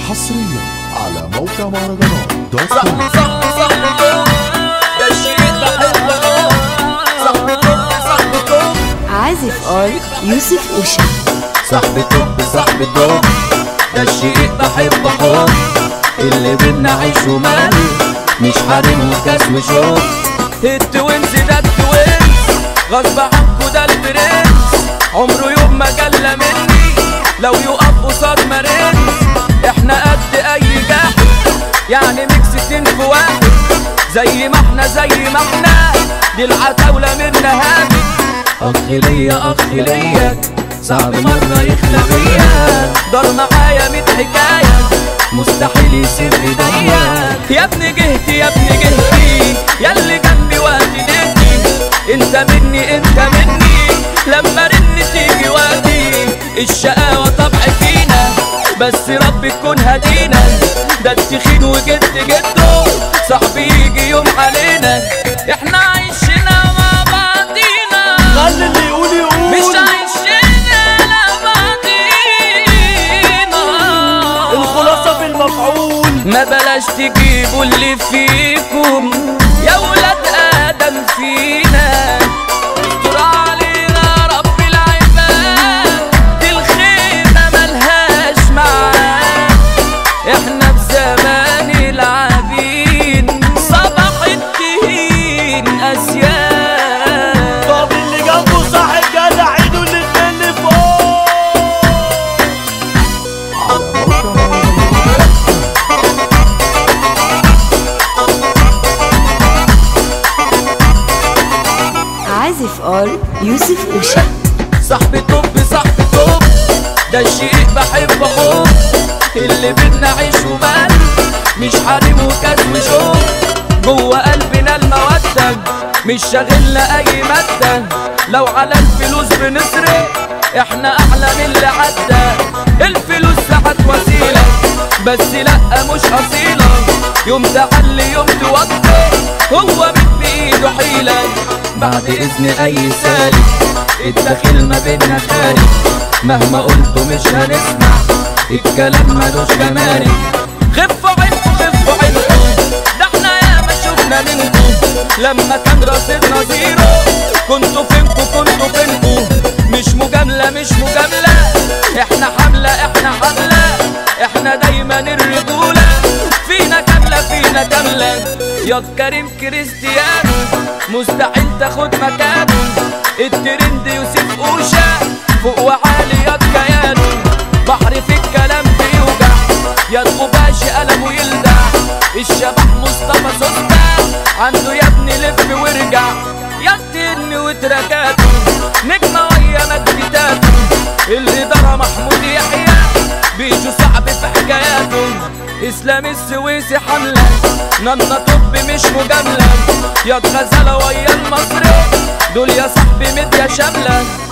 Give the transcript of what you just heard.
حصريا على موقع مهرجانات دوت كوم صاحبي صاحبي صاحبي ده الشيء بحبه صاحبي توب صاحبي توب عازف ار يوسف اوشا صاحبي توب صاحبي توب ده الشيء بحبه حب اللي بينا عيش ومال مش حريم وكاس وشوق التوينز ده التوينز غصب عنكو ده البرنس عمره يوم ما جلى مني لو يقف قصاد مرنس احنا قد اي جهل يعني ميكس اتنين في واحد زي ما احنا زي ما احنا دي العتاولة منا هادي اخ ليا اخ ليا صعب مرة يخلى بيا دار معايا ميت حكاية مستحيل يسيب ايديا يا ابني جهتي يا ابني جهتي يا اللي جنبي وقت نهتي انت مني انت مني لما رن تيجي وقتي الشقاوة طبع فينا بس رب يكون هدينا ده التخين وجد جده صاحبي يجي يوم علينا احنا عايشنا مع بعضينا خلي اللي يقول يقول مش عايشين لبعضينا الخلاصة في المفعول ما بلاش تجيبوا اللي فيكم يا ولاد ادم فينا استر علينا رب العباد دي الخيمه ملهاش معاد احنا في زمان العابين صباح التهين اسياد طب اللي جنبه صاحب جدع ايده الاتنين لفوق على موقع مهرجانات عازف ار يوسف اوشا صاحبي توب صاحبي توب ده الشيء بحبه حب اللي بينا عيش ومال مش حريم وكاس وشوق جوه قلبنا المودة مش شاغلنا اي مادة لو على الفلوس بنسرق احنا اعلى من اللي عدى الفلوس ساعات وسيلة بس لا مش اصيلة يوم تعلي يوم توطي هو من بايده حيلة بعد اذن اي سالك الدخيل ما بينا خارج مهما قلتوا مش هنسمع الكلام ملوش جمارك خفوا عينكم خفوا عينكم ده احنا ياما شفنا منكم لما كان رصيدنا زيرو كنتوا فينكم كنتوا فينكم مش مجاملة مش مجاملة احنا حملة احنا حملة احنا دايما الرجولة فينا كاملة فينا كاملة يا كريم كريستيانو مستحيل تاخد مكانه الترند يوسف اوشا فوق وعالي يا كيانو بحر في الكلام بيوجع يا الغباشي قلمه يلدع الشبح مصطفى سوسته عنده يا ابني لف وارجع يا التن وتركاته نجمة ويا مجدتاته الإدارة محمود يحيى بيجو صعب في حكاياته اسلام السويسي حملة نانا طب مش مجاملة يا الغزالة ويا المصري دول يا صاحبي مديا شاملة